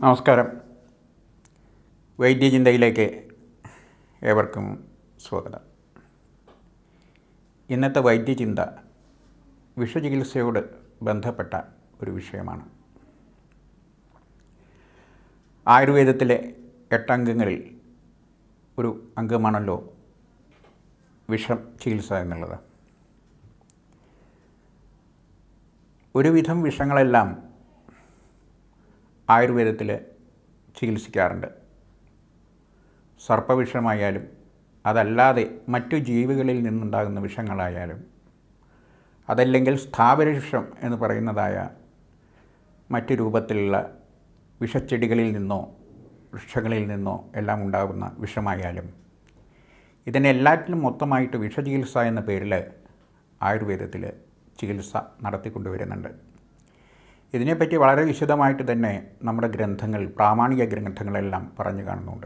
നമസ്കാരം വൈദ്യചിന്തയിലേക്ക് ഏവർക്കും സ്വാഗതം ഇന്നത്തെ വൈദ്യചിന്ത വിഷചികിത്സയോട് ബന്ധപ്പെട്ട ഒരു വിഷയമാണ് ആയുർവേദത്തിലെ എട്ടംഗങ്ങളിൽ ഒരു അംഗമാണല്ലോ വിഷം ചികിത്സ എന്നുള്ളത് ഒരുവിധം വിഷങ്ങളെല്ലാം ആയുർവേദത്തിൽ ചികിത്സിക്കാറുണ്ട് സർപ്പവിഷമായാലും അതല്ലാതെ മറ്റു ജീവികളിൽ നിന്നുണ്ടാകുന്ന വിഷങ്ങളായാലും അതല്ലെങ്കിൽ സ്ഥാവരവിഷം എന്ന് പറയുന്നതായ മറ്റു രൂപത്തിലുള്ള വിഷച്ചെടികളിൽ നിന്നോ വൃക്ഷങ്ങളിൽ നിന്നോ എല്ലാം ഉണ്ടാകുന്ന വിഷമായാലും ഇതിനെ എല്ലാറ്റിലും മൊത്തമായിട്ട് വിഷചികിത്സ എന്ന പേരിൽ ആയുർവേദത്തിൽ ചികിത്സ നടത്തിക്കൊണ്ടുവരുന്നുണ്ട് ഇതിനെപ്പറ്റി വളരെ വിശദമായിട്ട് തന്നെ നമ്മുടെ ഗ്രന്ഥങ്ങൾ പ്രാമാണിക ഗ്രന്ഥങ്ങളെല്ലാം പറഞ്ഞു കാണുന്നുണ്ട്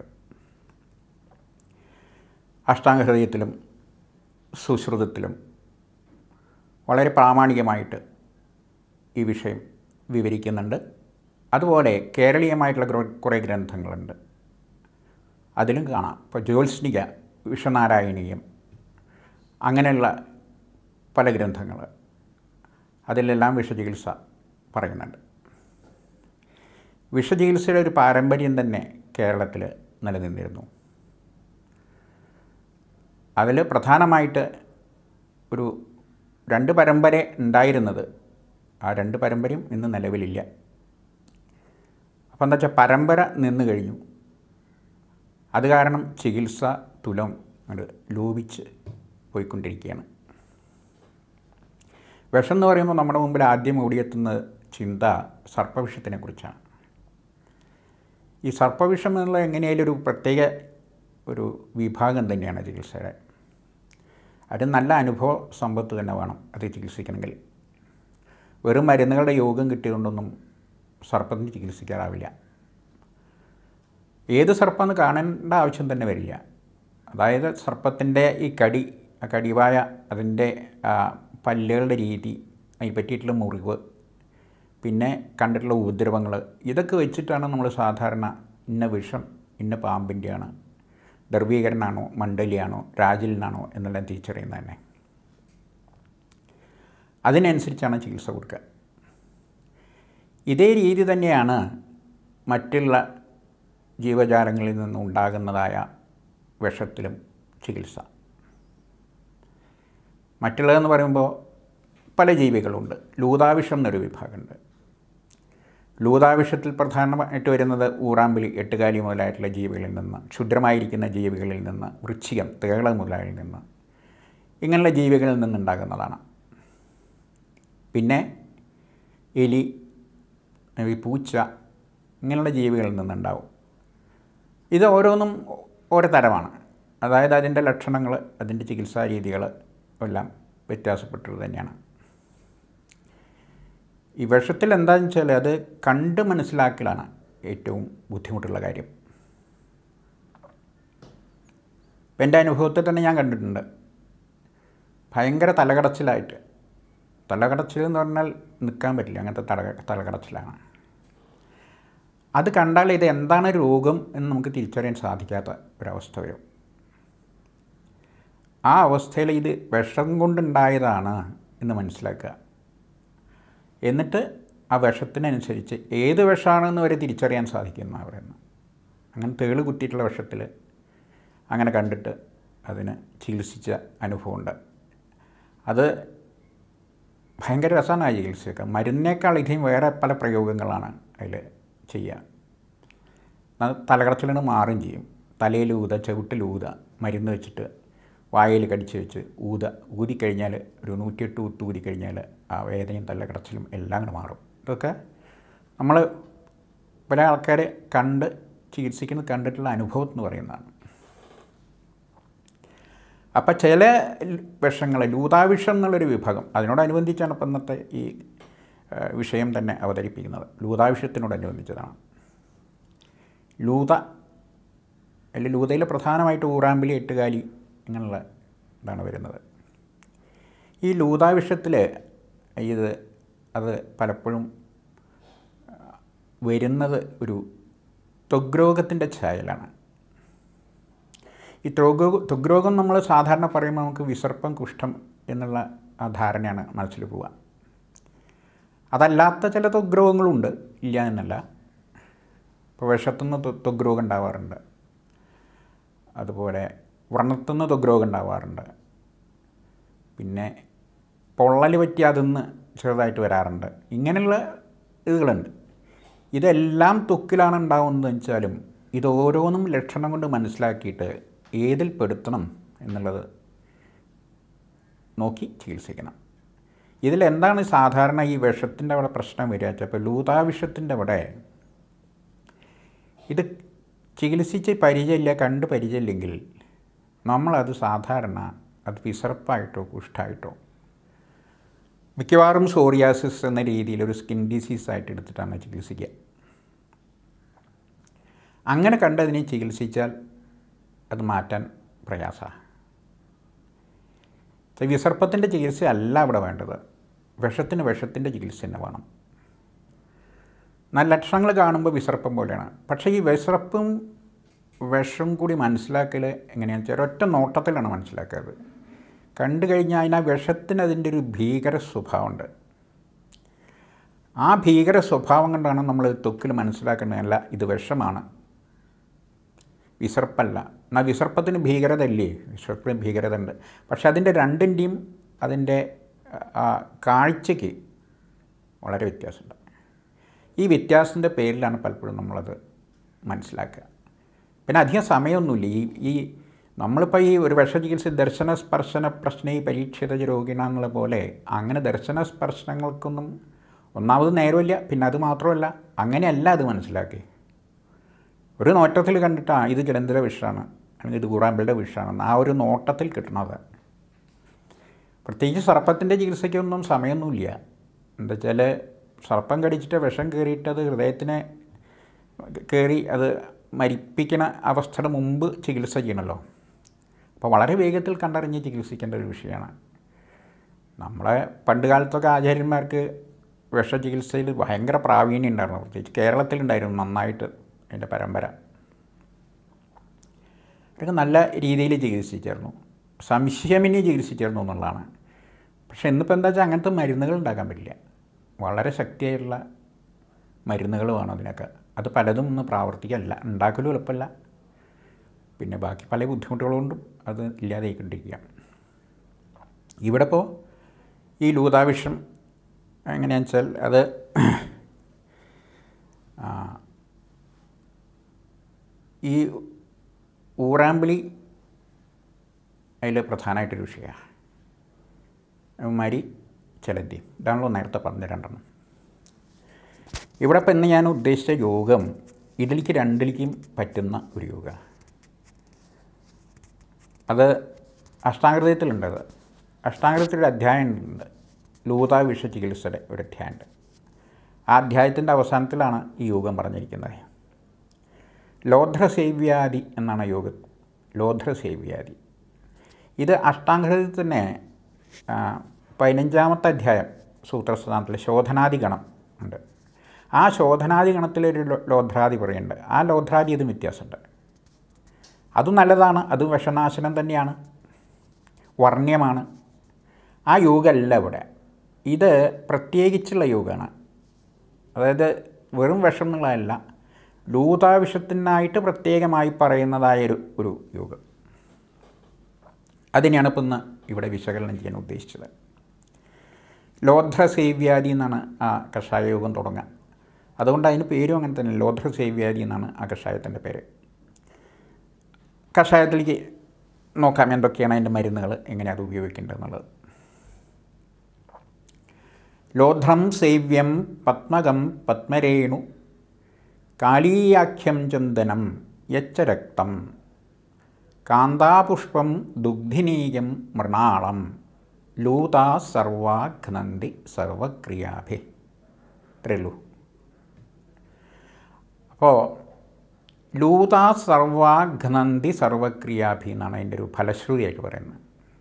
അഷ്ടാംഗഹൃദയത്തിലും സുശ്രുതത്തിലും വളരെ പ്രാമാണികമായിട്ട് ഈ വിഷയം വിവരിക്കുന്നുണ്ട് അതുപോലെ കേരളീയമായിട്ടുള്ള കുറേ- കുറേ ഗ്രന്ഥങ്ങളുണ്ട് അതിലും കാണാം ഇപ്പോൾ ജ്യോത്സ്നിക വിഷനാരായണീയം അങ്ങനെയുള്ള പല ഗ്രന്ഥങ്ങൾ അതിലെല്ലാം വിഷചികിത്സ പറയുന്നുണ്ട് വിഷചികിത്സയുടെ ഒരു പാരമ്പര്യം തന്നെ കേരളത്തിൽ നിലനിന്നിരുന്നു അതിൽ പ്രധാനമായിട്ട് ഒരു രണ്ട് പരമ്പര ഉണ്ടായിരുന്നത് ആ രണ്ട് പരമ്പരയും ഇന്ന് നിലവിലില്ല അപ്പം എന്താ വെച്ചാൽ പരമ്പര നിന്ന് കഴിഞ്ഞു അത് കാരണം ചികിത്സ തുലം അത് ലോപിച്ച് പോയിക്കൊണ്ടിരിക്കുകയാണ് വിഷം എന്ന് പറയുമ്പോൾ നമ്മുടെ മുമ്പിൽ ആദ്യം ഓടിയെത്തുന്ന ചിന്ത സർപ്പവിഷത്തിനെ കുറിച്ചാണ് ഈ സർപ്പവിഷം എന്നുള്ള എങ്ങനെയായാലും ഒരു പ്രത്യേക ഒരു വിഭാഗം തന്നെയാണ് ചികിത്സയുടെ അത് നല്ല അനുഭവ സമ്പത്ത് തന്നെ വേണം അത് ചികിത്സിക്കണമെങ്കിൽ വെറും മരുന്നുകളുടെ യോഗം കിട്ടിയതുകൊണ്ടൊന്നും സർപ്പത്തിന് ചികിത്സിക്കാറാവില്ല ഏത് സർപ്പമെന്ന് കാണേണ്ട ആവശ്യം തന്നെ വരില്ല അതായത് സർപ്പത്തിൻ്റെ ഈ കടി ആ കടിവായ അതിൻ്റെ ആ, പല്ലുകളുടെ രീതി അതിനെ പറ്റിയിട്ടുള്ള മുറിവ് പിന്നെ കണ്ടിട്ടുള്ള ഉപദ്രവങ്ങൾ ഇതൊക്കെ വെച്ചിട്ടാണ് നമ്മൾ സാധാരണ ഇന്ന വിഷം ഇന്ന പാമ്പിൻ്റെയാണ് ദർഭീകരനാണോ മണ്ഡലിയാണോ രാജിലിനാണോ എന്നെല്ലാം തിരിച്ചറിയുന്നത് തന്നെ അതിനനുസരിച്ചാണ് ചികിത്സ കൊടുക്കുക ഇതേ രീതി തന്നെയാണ് മറ്റുള്ള ജീവജാലങ്ങളിൽ നിന്നുണ്ടാകുന്നതായ വിഷത്തിലും ചികിത്സ മറ്റുള്ളതെന്ന് പറയുമ്പോൾ പല ജീവികളുണ്ട് ലൂതാവിഷം എന്നൊരു വിഭാഗമുണ്ട് ലൂതാവിഷത്തിൽ പ്രധാനമായിട്ട് വരുന്നത് ഊറാമ്പിലി എട്ടുകാലി മുതലായിട്ടുള്ള ജീവികളിൽ നിന്ന് ക്ഷുദ്രമായിരിക്കുന്ന ജീവികളിൽ നിന്ന് വൃശ്ചികം തേള മുതലായിൽ നിന്ന് ഇങ്ങനെയുള്ള ജീവികളിൽ നിന്നുണ്ടാകുന്നതാണ് പിന്നെ എലി ഈ പൂച്ച ഇങ്ങനെയുള്ള ജീവികളിൽ നിന്നുണ്ടാവും ഇത് ഓരോന്നും ഓരോ തരമാണ് അതായത് അതിൻ്റെ ലക്ഷണങ്ങൾ അതിൻ്റെ ചികിത്സാ രീതികൾ എല്ലാം വ്യത്യാസപ്പെട്ടത് തന്നെയാണ് ഈ വിഷത്തിൽ എന്താണെന്ന് വെച്ചാൽ അത് കണ്ട് മനസ്സിലാക്കലാണ് ഏറ്റവും ബുദ്ധിമുട്ടുള്ള കാര്യം ഇപ്പം എൻ്റെ അനുഭവത്തിൽ തന്നെ ഞാൻ കണ്ടിട്ടുണ്ട് ഭയങ്കര തലകടച്ചിലായിട്ട് തലകടച്ചിൽ എന്ന് പറഞ്ഞാൽ നിൽക്കാൻ പറ്റില്ല അങ്ങനത്തെ തല തലകടച്ചിലാണ് അത് കണ്ടാൽ ഇത് എന്താണ് രോഗം എന്ന് നമുക്ക് തിരിച്ചറിയാൻ സാധിക്കാത്ത ഒരവസ്ഥ വരും ആ അവസ്ഥയിൽ ഇത് വിഷം കൊണ്ടുണ്ടായതാണ് എന്ന് മനസ്സിലാക്കുക എന്നിട്ട് ആ വിഷത്തിനനുസരിച്ച് ഏത് വിഷമാണെന്ന് വരെ തിരിച്ചറിയാൻ സാധിക്കുന്ന പറയുന്നത് അങ്ങനെ തേള് കുത്തിയിട്ടുള്ള വിഷത്തിൽ അങ്ങനെ കണ്ടിട്ട് അതിന് ചികിത്സിച്ച അനുഭവമുണ്ട് അത് ഭയങ്കര രസമാണ് ആ ചികിത്സയൊക്കെ മരുന്നിനേക്കാൾ ഇധികം വേറെ പല പ്രയോഗങ്ങളാണ് അതിൽ ചെയ്യുക അത് തലകടച്ചിലിന് മാറും ചെയ്യും തലയിൽ ഊത ചവിട്ടിൽ ഊത മരുന്ന് വെച്ചിട്ട് വായിൽ കടിച്ച് വെച്ച് ഊത ഊതിക്കഴിഞ്ഞാൽ ഒരു നൂറ്റിയെട്ട് ഊത്ത് ഊതിക്കഴിഞ്ഞാൽ ആ വേദനയും തലകടച്ചിലും എല്ലാം കൂടെ മാറും ഇതൊക്കെ നമ്മൾ പല ആൾക്കാർ കണ്ട് ചികിത്സിക്കുന്നത് കണ്ടിട്ടുള്ള അനുഭവം എന്ന് പറയുന്നതാണ് അപ്പം ചില വിഷങ്ങൾ ലൂതാവിഷം എന്നുള്ളൊരു വിഭാഗം അതിനോടനുബന്ധിച്ചാണ് ഇപ്പം ഇന്നത്തെ ഈ ആ, വിഷയം തന്നെ അവതരിപ്പിക്കുന്നത് ലൂതാവിഷത്തിനോടനുബന്ധിച്ചതാണ് ലൂത അല്ലെങ്കിൽ ലൂതയിൽ പ്രധാനമായിട്ട് ഊറാമ്പിലി എട്ടുകാലി ഇങ്ങനെയുള്ള ഇതാണ് വരുന്നത് ഈ ലൂതാവിഷത്തിൽ ഇത് അത് പലപ്പോഴും ആ, വരുന്നത് ഒരു ത്വഗ്രോഗത്തിൻ്റെ ഛായലാണ് ഈ ത്വഗ്രോ ത്വഗ്രോഗം നമ്മൾ സാധാരണ പറയുമ്പോൾ നമുക്ക് വിസർപ്പം കുഷ്ഠം എന്നുള്ള ആ ധാരണയാണ് മനസ്സിൽ പോവുക അതല്ലാത്ത ചില ത്വഗ്രോഗങ്ങളുണ്ട് ഇല്ല എന്നല്ല ഇപ്പോൾ വിഷത്തുനിന്ന് ത്വ- ത്വഗ്രോഗം ഉണ്ടാവാറുണ്ട് അതുപോലെ വ്രണത്തുനിന്ന് ത്വഗ്രോഗം ഉണ്ടാവാറുണ്ട് പിന്നെ പൊള്ളൽ പറ്റി അതിന്ന് ചെറുതായിട്ട് വരാറുണ്ട് ഇങ്ങനെയുള്ള ഇതുകളുണ്ട് ഇതെല്ലാം ത്വക്കിലാണ് ഉണ്ടാവുന്നത് വെച്ചാലും ഇത് ഓരോന്നും ലക്ഷണം കൊണ്ട് മനസ്സിലാക്കിയിട്ട് ഏതിൽ പെടുത്തണം എന്നുള്ളത് നോക്കി ചികിത്സിക്കണം ഇതിലെന്താണ് സാധാരണ ഈ വിഷത്തിൻ്റെ അവിടെ പ്രശ്നം വരിക വെച്ചാൽ ഇപ്പോൾ ലൂതാവിഷത്തിൻ്റെ അവിടെ ഇത് ചികിത്സിച്ച് പരിചയമില്ല കണ്ട് പരിചയമില്ലെങ്കിൽ നമ്മളത് സാധാരണ അത് വിസർപ്പായിട്ടോ കുഷ്ഠായിട്ടോ മിക്കവാറും സോറിയാസിസ് എന്ന രീതിയിൽ ഒരു സ്കിൻ ഡിസീസ് ആയിട്ട് എടുത്തിട്ടാണ് ചികിത്സിക്കുക അങ്ങനെ കണ്ടതിനെ ചികിത്സിച്ചാൽ അത് മാറ്റാൻ പ്രയാസമാണ് വിസർപ്പത്തിൻ്റെ ചികിത്സ അല്ല അവിടെ വേണ്ടത് വിഷത്തിന് വിഷത്തിൻ്റെ ചികിത്സ തന്നെ വേണം നല്ല ലക്ഷണങ്ങൾ കാണുമ്പോൾ വിസർപ്പം പോലെയാണ് പക്ഷേ ഈ വിസർപ്പും വിഷം കൂടി മനസ്സിലാക്കൽ എങ്ങനെയാണെന്ന് വെച്ചാൽ ഒരൊറ്റ നോട്ടത്തിലാണ് മനസ്സിലാക്കുന്നത് കണ്ടു കഴിഞ്ഞാൽ അതിന് ആ വിഷത്തിന് അതിൻ്റെ ഒരു ഭീകര സ്വഭാവമുണ്ട് ആ ഭീകര സ്വഭാവം കൊണ്ടാണ് നമ്മൾ ത്വക്കിൽ മനസ്സിലാക്കേണ്ടതല്ല ഇത് വിഷമാണ് വിസർപ്പല്ല എന്നാൽ വിസർപ്പത്തിന് ഭീകരത ഇല്ലേ വിസർപ്പത്തിന് ഭീകരത ഉണ്ട് പക്ഷെ അതിൻ്റെ രണ്ടിൻ്റെയും അതിൻ്റെ ആ, കാഴ്ചയ്ക്ക് വളരെ വ്യത്യാസമുണ്ട് ഈ വ്യത്യാസത്തിൻ്റെ പേരിലാണ് പലപ്പോഴും നമ്മളത് മനസ്സിലാക്കുക പിന്നെ അധികം സമയമൊന്നുമില്ല ഈ ഈ നമ്മളിപ്പോൾ ഈ ഒരു വിഷ ചികിത്സ ദർശന സ്പർശന പ്രശ്നേ പരീക്ഷിത രോഗിണ എന്നുള്ള പോലെ അങ്ങനെ ദർശന സ്പർശനങ്ങൾക്കൊന്നും ഒന്നാമത് നേരമില്ല പിന്നെ അത് മാത്രമല്ല അങ്ങനെയല്ല അത് മനസ്സിലാക്കി ഒരു നോട്ടത്തിൽ കണ്ടിട്ട് ആ ഇത് ജലന്ധര വിഷമാണ് അല്ലെങ്കിൽ ഇത് കൂറാമ്പിളുടെ വിഷമാണ് ആ ഒരു നോട്ടത്തിൽ കിട്ടണത് പ്രത്യേകിച്ച് സർപ്പത്തിൻ്റെ ചികിത്സയ്ക്കൊന്നും സമയമൊന്നുമില്ല എന്താ വെച്ചാൽ സർപ്പം കടിച്ചിട്ട് വിഷം കയറിയിട്ട് അത് ഹൃദയത്തിനെ കയറി അത് മരിപ്പിക്കണ അവസ്ഥയുടെ മുമ്പ് ചികിത്സ ചെയ്യണമല്ലോ അപ്പോൾ വളരെ വേഗത്തിൽ കണ്ടറിഞ്ഞ് ചികിത്സിക്കേണ്ട ഒരു വിഷയമാണ് നമ്മളെ പണ്ട് കാലത്തൊക്കെ ആചാര്യന്മാർക്ക് വിഷചികിത്സയിൽ ഭയങ്കര പ്രാവീണ്യം ഉണ്ടായിരുന്നു പ്രത്യേകിച്ച് കേരളത്തിലുണ്ടായിരുന്നു നന്നായിട്ട് അതിൻ്റെ പരമ്പര അവരൊക്കെ നല്ല രീതിയിൽ ചികിത്സിച്ചിരുന്നു സംശയമിനി ചികിത്സിച്ചിരുന്നു എന്നുള്ളതാണ് പക്ഷേ ഇന്നിപ്പോൾ എന്താ വെച്ചാൽ അങ്ങനത്തെ മരുന്നുകൾ ഉണ്ടാക്കാൻ പറ്റില്ല വളരെ ശക്തിയായിട്ടുള്ള മരുന്നുകൾ വേണം അതിനൊക്കെ അത് പലതും ഒന്ന് പ്രാവർത്തികമല്ല ഉണ്ടാക്കലും എളുപ്പമല്ല പിന്നെ ബാക്കി പല ബുദ്ധിമുട്ടുകളുകൊണ്ടും അത് ഇല്ലാതെക്കൊണ്ടിരിക്കുക ഇവിടെ ഇപ്പോൾ ഈ ലൂതാവിഷം എങ്ങനെയാണെന്ന് വെച്ചാൽ അത് ആ, ഈ ഊറാമ്പിളി അതിൽ പ്രധാനമായിട്ടൊരു വിഷയമാണ് മരി ചലന്തി ഇതാണല്ലോ നേരത്തെ പറഞ്ഞ രണ്ടെണ്ണം ഇവിടെ ഇപ്പം ഇന്ന് ഞാൻ ഉദ്ദേശിച്ച യോഗം ഇതിലേക്ക് രണ്ടിലേക്കും പറ്റുന്ന ഒരു യോഗ അത് അഷ്ടാംഗൃതത്തിലുണ്ടത് അഷ്ടാംഗൃതത്തിലൊരു അധ്യായം ഉണ്ട് ലൂതാ വിഷ ചികിത്സയുടെ ഒരു അധ്യായമുണ്ട് ആ അധ്യായത്തിൻ്റെ അവസാനത്തിലാണ് ഈ യോഗം പറഞ്ഞിരിക്കുന്നത് ലോധ്രസേവ്യാദി എന്നാണ് യോഗം ലോധ്രസേവ്യാദി ഇത് അഷ്ടാംഗത്തിൽ തന്നെ ആ, പതിനഞ്ചാമത്തെ അധ്യായം സൂത്രസ്ഥാനത്തിൽ ശോധനാദി ഗണം ഉണ്ട് ആ ശോധനാദി ഗണത്തിലൊരു ലോ- ലോധ്രാദി പറയുന്നുണ്ട് ആ ലോധ്രാദി ഇതും വ്യത്യാസമുണ്ട് അതും നല്ലതാണ് അതും വിഷനാശനം തന്നെയാണ് വർണ്ണ്യമാണ് ആ യോഗമല്ല ഇവിടെ ഇത് പ്രത്യേകിച്ചുള്ള യോഗമാണ് അതായത് വെറും വിഷം എന്നുള്ളതല്ല ലൂതാവിഷത്തിനായിട്ട് പ്രത്യേകമായി പറയുന്നതായ ഒരു ഒരു യോഗം അതിനെയാണ് ഇപ്പം ഇന്ന് ഇവിടെ വിശകലനം ചെയ്യാൻ ഉദ്ദേശിച്ചത് ലോധ്രസേവ്യാദി എന്നാണ് ആ കഷായ യോഗം തുടങ്ങുക അതുകൊണ്ട് അതിന് പേരും അങ്ങനെ തന്നെ ലോധ്രസേവ്യാദി എന്നാണ് ആ കഷായത്തിൻ്റെ പേര് കഷായത്തിലേക്ക് നോക്കാം എന്തൊക്കെയാണ് അതിൻ്റെ മരുന്നുകൾ എങ്ങനെ അത് ഉപയോഗിക്കേണ്ടതെന്നുള്ളത് ലോധ്രം സേവ്യം പത്മകം പത്മരേണു കാളീയാഖ്യം ചന്ദനം യച്ചരക്തം കാന്താപുഷ്പം ദുഗ്ധിനീയം മൃണാളം ലൂതാ സർവാഘ്നന്തി സർവക്രിയാഭി ഇത്രയുള്ളൂ അപ്പോൾ ലൂതാ സർവാഘ്നന്തി സർവക്രിയാഭി എന്നാണ് അതിൻ്റെ ഒരു ഫലശ്രുതിയായിട്ട് പറയുന്നത്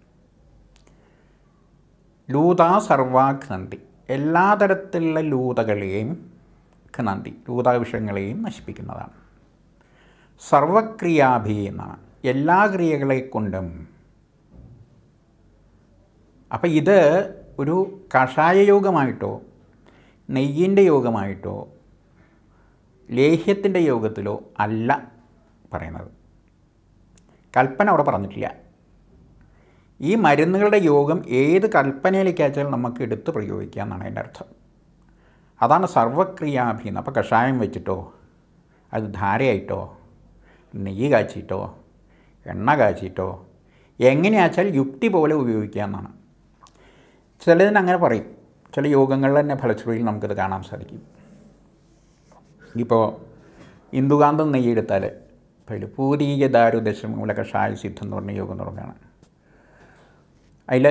ലൂതാ സർവാഘ്നന്തി എല്ലാ തരത്തിലുള്ള ലൂതകളെയും ഘ്നന്തി ലൂതാവിഷങ്ങളെയും നശിപ്പിക്കുന്നതാണ് സർവക്രിയാഭി എന്നാണ് എല്ലാ ക്രിയകളെ കൊണ്ടും അപ്പം ഇത് ഒരു കഷായ യോഗമായിട്ടോ നെയ്യിൻ്റെ യോഗമായിട്ടോ ലേഹ്യത്തിൻ്റെ യോഗത്തിലോ അല്ല പറയുന്നത് കൽപ്പന അവിടെ പറഞ്ഞിട്ടില്ല ഈ മരുന്നുകളുടെ യോഗം ഏത് കൽപ്പനയിലേക്ക് അയച്ചാലും നമുക്ക് എടുത്ത് പ്രയോഗിക്കുക എന്നാണ് അതിൻ്റെ അർത്ഥം അതാണ് സർവക്രിയാഭീന്ന് അപ്പോൾ കഷായം വെച്ചിട്ടോ അത് ധാരയായിട്ടോ നെയ്യ് കാച്ചിട്ടോ എണ്ണ കാച്ചിട്ടോ എങ്ങനെയാച്ചാൽ യുക്തി പോലെ ഉപയോഗിക്കുക എന്നാണ് ചിലതിന് അങ്ങനെ പറയും ചില യോഗങ്ങളിൽ തന്നെ ഫലശ്രുതിയിൽ നമുക്കത് കാണാൻ സാധിക്കും ഇപ്പോൾ ഇന്ദുകാന്തം നെയ്യ് എടുത്താൽ അതിൽ പൂതീയ ദാരു ദശമൂല കഷായ സിദ്ധം എന്ന് പറഞ്ഞ യോഗം തുടങ്ങുകയാണ് അതിൽ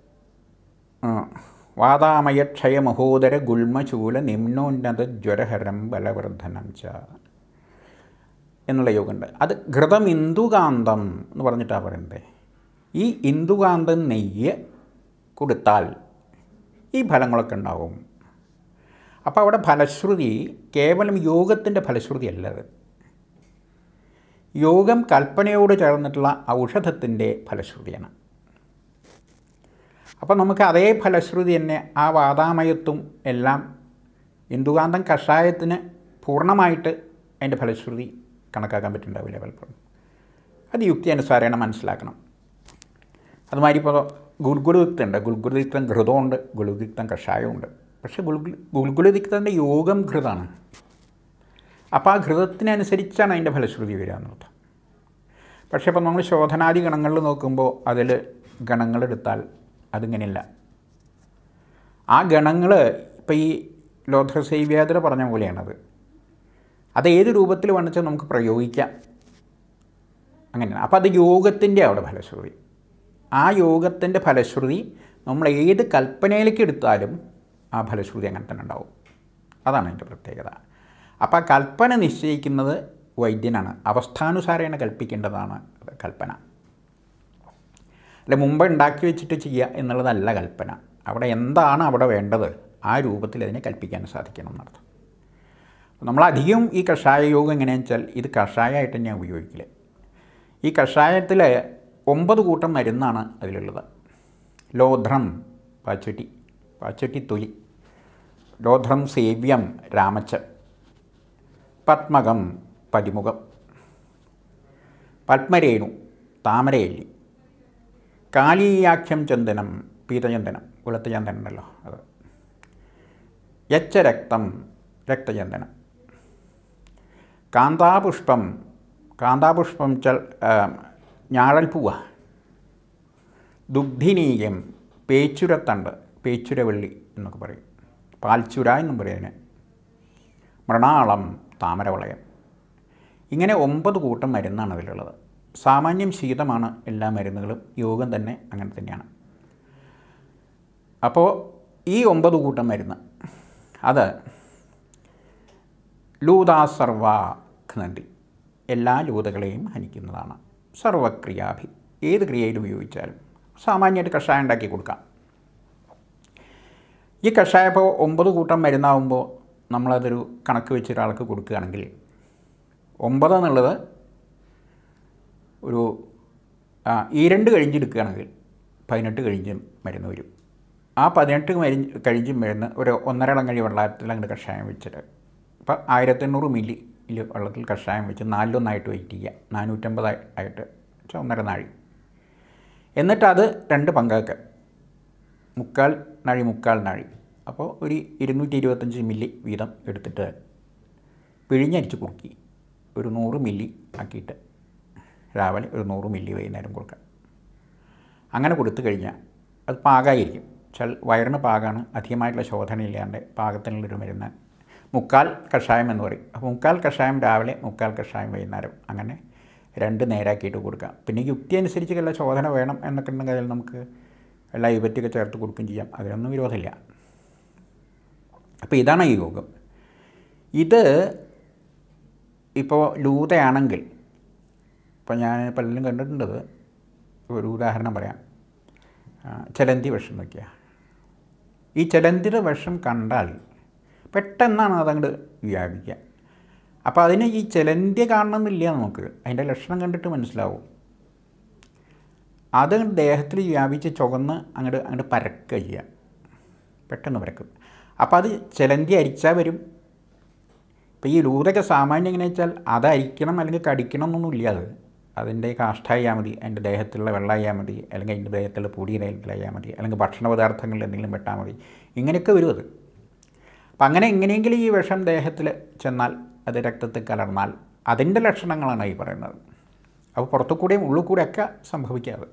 വാതാമയ ക്ഷയ മഹോദര ഗുൽമചൂല നിമ്നോന്നത ജ്വരഹരം ബലവർദ്ധനം ച എന്നുള്ള യോഗമുണ്ട് അത് ഘൃതം ഇന്ദുകാന്തം എന്ന് പറഞ്ഞിട്ടാണ് പറയുന്നത് ഈ ഇന്ദുകാന്തം നെയ്യ് കൊടുത്താൽ ഈ ഫലങ്ങളൊക്കെ ഉണ്ടാവും അപ്പോൾ അവിടെ ഫലശ്രുതി കേവലം യോഗത്തിൻ്റെ ഫലശ്രുതി അല്ല അത് യോഗം കൽപ്പനയോട് ചേർന്നിട്ടുള്ള ഔഷധത്തിൻ്റെ ഫലശ്രുതിയാണ് അപ്പോൾ നമുക്ക് അതേ ഫലശ്രുതി തന്നെ ആ വാതാമയത്വം എല്ലാം ഇന്ദുകാന്തം കഷായത്തിന് പൂർണ്ണമായിട്ട് അതിൻ്റെ ഫലശ്രുതി കണക്കാക്കാൻ പറ്റുന്നുണ്ടാവില്ല പലപ്പോഴും അത് യുക്തി അനുസാരേണ മനസ്സിലാക്കണം അതുമാതിരി ഇപ്പോൾ ഗുൽഗുലുദിക്തുണ്ട് ഗുൽഗുലുദിക്തം ഘൃതമുണ്ട് ഗുലുദിക്തം കഷായമുണ്ട് പക്ഷേ ഗുൽഗുൽ ഗുൽഗുലുദിക്തൻ്റെ യോഗം ഘൃതാണ് അപ്പോൾ ആ ഘൃതത്തിനനുസരിച്ചാണ് അതിൻ്റെ ഫലശ്രുതി വരിക എന്നർത്ഥം പക്ഷേ ഇപ്പോൾ നമ്മൾ ശോധനാദി ഗണങ്ങളിൽ നോക്കുമ്പോൾ അതിൽ ഗണങ്ങളെടുത്താൽ അതിങ്ങനെയല്ല ആ ഗണങ്ങൾ ഇപ്പോൾ ഈ ലോധസൈവ്യാതര പറഞ്ഞ പോലെയാണത് അത് ഏത് രൂപത്തിൽ വേണമെച്ചാൽ നമുക്ക് പ്രയോഗിക്കാം അങ്ങനെയാണ് അപ്പോൾ അത് യോഗത്തിൻ്റെ അവിടെ ഫലശ്രുതി ആ യോഗത്തിൻ്റെ ഫലശ്രുതി നമ്മൾ ഏത് കൽപ്പനയിലേക്ക് എടുത്താലും ആ ഫലശ്രുതി അങ്ങനെ തന്നെ ഉണ്ടാവും അതാണ് അതിൻ്റെ പ്രത്യേകത അപ്പോൾ ആ കൽപ്പന നിശ്ചയിക്കുന്നത് വൈദ്യനാണ് അവസ്ഥാനുസാരേണ കൽപ്പിക്കേണ്ടതാണ് കൽപ്പന അല്ല മുമ്പ് ഉണ്ടാക്കി വെച്ചിട്ട് ചെയ്യുക എന്നുള്ളതല്ല കൽപ്പന അവിടെ എന്താണ് അവിടെ വേണ്ടത് ആ രൂപത്തിൽ അതിനെ കൽപ്പിക്കാൻ സാധിക്കണം എന്നർത്ഥം നമ്മളധികം ഈ കഷായ യോഗം എങ്ങനെയാണെന്ന് വെച്ചാൽ ഇത് കഷായമായിട്ട് തന്നെയാണ് ഉപയോഗിക്കൽ ഈ കഷായത്തിൽ ഒമ്പത് കൂട്ടം മരുന്നാണ് അതിലുള്ളത് ലോധ്രം പാച്ചൊട്ടി പാച്ചൊട്ടി തൊലി ലോധ്രം സേവ്യം രാമച്ചൻ പത്മകം പതിമുഖം പത്മരേണു താമരയല്ലി കാലീയാഖ്യം ചന്ദനം പീതചന്ദനം വെളുത്ത ചന്ദനം ഉണ്ടല്ലോ അത് യച്ചരക്തം രക്തചന്ദനം കാന്താപുഷ്പം കാന്താപുഷ്പം ചൽ ഞാഴൽപ്പൂവ ദുഗ്ധിനീയം പേച്ചുരത്തണ്ട് പേച്ചുരവള്ളി എന്നൊക്കെ പറയും പാൽച്ചുര എന്നും പറയും അതിന് മൃണാളം താമരവളയം ഇങ്ങനെ ഒമ്പത് കൂട്ടം മരുന്നാണ് അതിലുള്ളത് സാമാന്യം ശീതമാണ് എല്ലാ മരുന്നുകളും യോഗം തന്നെ അങ്ങനെ തന്നെയാണ് അപ്പോൾ ഈ ഒമ്പത് കൂട്ടം മരുന്ന് അത് ലൂതാസർവാഘ്നന്തി എല്ലാ ലൂതകളെയും ഹനിക്കുന്നതാണ് സർവക്രിയാഭി ഏത് ക്രിയയിൽ ഉപയോഗിച്ചാലും സാമാന്യമായിട്ട് കഷായം ഉണ്ടാക്കി കൊടുക്കാം ഈ കഷായം ഇപ്പോൾ ഒമ്പത് കൂട്ടം മരുന്നാവുമ്പോൾ നമ്മളതൊരു കണക്ക് വെച്ച് ഒരാൾക്ക് കൊടുക്കുകയാണെങ്കിൽ ഒമ്പത് എന്നുള്ളത് ഒരു ഈ രണ്ട് കഴിഞ്ഞെടുക്കുകയാണെങ്കിൽ പതിനെട്ട് കഴിഞ്ഞ് മരുന്ന് വരും ആ പതിനെട്ട് മരുന്ന് കഴിഞ്ഞ് മരുന്ന് ഒരു ഒന്നര കഴി വെള്ളത്തിൽ അങ്ങോട്ട് കഷായം വെച്ചിട്ട് ഇപ്പം ആയിരത്തെണ്ണൂറ് മില്ലി വെള്ളത്തിൽ കഷായം വെച്ച് നാലിലൊന്നായിട്ട് വെയിറ്റ് ചെയ്യുക നാനൂറ്റമ്പത് ആയിട്ട് വെച്ചാൽ ഒന്നര നാഴി എന്നിട്ട് അത് രണ്ട് പങ്കാക്കുക മുക്കാൽ നാഴി മുക്കാൽ നാഴി അപ്പോൾ ഒരു ഇരുന്നൂറ്റി ഇരുപത്തഞ്ച് മില്ലി വീതം എടുത്തിട്ട് പിഴിഞ്ഞരിച്ച് കുറുക്കി ഒരു നൂറ് മില്ലി ആക്കിയിട്ട് രാവിലെ ഒരു നൂറ് മില്ലി വൈകുന്നേരം കൊടുക്കാം അങ്ങനെ കൊടുത്തു കഴിഞ്ഞാൽ അത് പാകമായിരിക്കും വെച്ചാൽ വയറിന് പാകമാണ് അധികമായിട്ടുള്ള ശോധന ഇല്ലാണ്ട് പാകത്തിനുള്ളൊരു മരുന്ന് മുക്കാൽ കഷായം എന്ന് പറയും അപ്പോൾ മുക്കാൽ കഷായം രാവിലെ മുക്കാൽ കഷായം വൈകുന്നേരം അങ്ങനെ രണ്ട് നേരാക്കിയിട്ട് കൊടുക്കാം പിന്നെ യുക്തി അനുസരിച്ച് വല്ല ശോധന വേണം എന്നൊക്കെ ഉണ്ടെങ്കിൽ അതിൽ നമുക്ക് എല്ലാ യുവറ്റിയൊക്കെ ചേർത്ത് കൊടുക്കുകയും ചെയ്യാം അതിനൊന്നും വിരോധമില്ല അപ്പോൾ ഇതാണ് ഈ യോഗം ഇത് ഇപ്പോൾ ലൂതയാണെങ്കിൽ ഇപ്പോൾ ഞാൻ പലരും കണ്ടിട്ടുണ്ടത് ഒരു ഉദാഹരണം പറയാം ചലന്തി വിഷം നോക്കിയ ഈ ചലന്തിയുടെ വിഷം കണ്ടാൽ പെട്ടെന്നാണ് അതങ്ങോട്ട് വ്യാപിക്കുക അപ്പോൾ അതിന് ഈ ചിലന്തി കാണണമെന്നില്ല നമുക്ക് അതിൻ്റെ ലക്ഷണം കണ്ടിട്ട് മനസ്സിലാവും അത് ദേഹത്തിൽ വ്യാപിച്ച് ചുവന്ന് അങ്ങോട്ട് അങ്ങോട്ട് പരക്കുക ചെയ്യുക പെട്ടെന്ന് പരക്കും അപ്പോൾ അത് ചിലന്തി അരിച്ചാൽ വരും ഇപ്പോൾ ഈ ലൂതൊക്കെ സാമാന്യം എങ്ങനെ വെച്ചാൽ അത് അരിക്കണം അല്ലെങ്കിൽ കടിക്കണം എന്നൊന്നുമില്ല അത് അതിൻ്റെ കാഷ്ടായാൽ മതി അതിൻ്റെ ദേഹത്തിലുള്ള വെള്ളമായാൽ മതി അല്ലെങ്കിൽ അതിൻ്റെ ദേഹത്തുള്ള പൊടി ദേഹത്തിലായാൽ മതി അല്ലെങ്കിൽ ഭക്ഷണ പദാർത്ഥങ്ങളിൽ എന്തെങ്കിലും വെട്ടാൽ മതി ഇങ്ങനെയൊക്കെ വരും അത് അപ്പം അങ്ങനെ എങ്ങനെയെങ്കിലും ഈ വിഷം ദേഹത്തിൽ ചെന്നാൽ അത് രക്തത്തിൽ കലർന്നാൽ അതിൻ്റെ ലക്ഷണങ്ങളാണ് ഈ പറയുന്നത് അപ്പോൾ പുറത്തു കൂടെയും ഉള്ളിൽ കൂടെയൊക്കെ സംഭവിക്കാതെ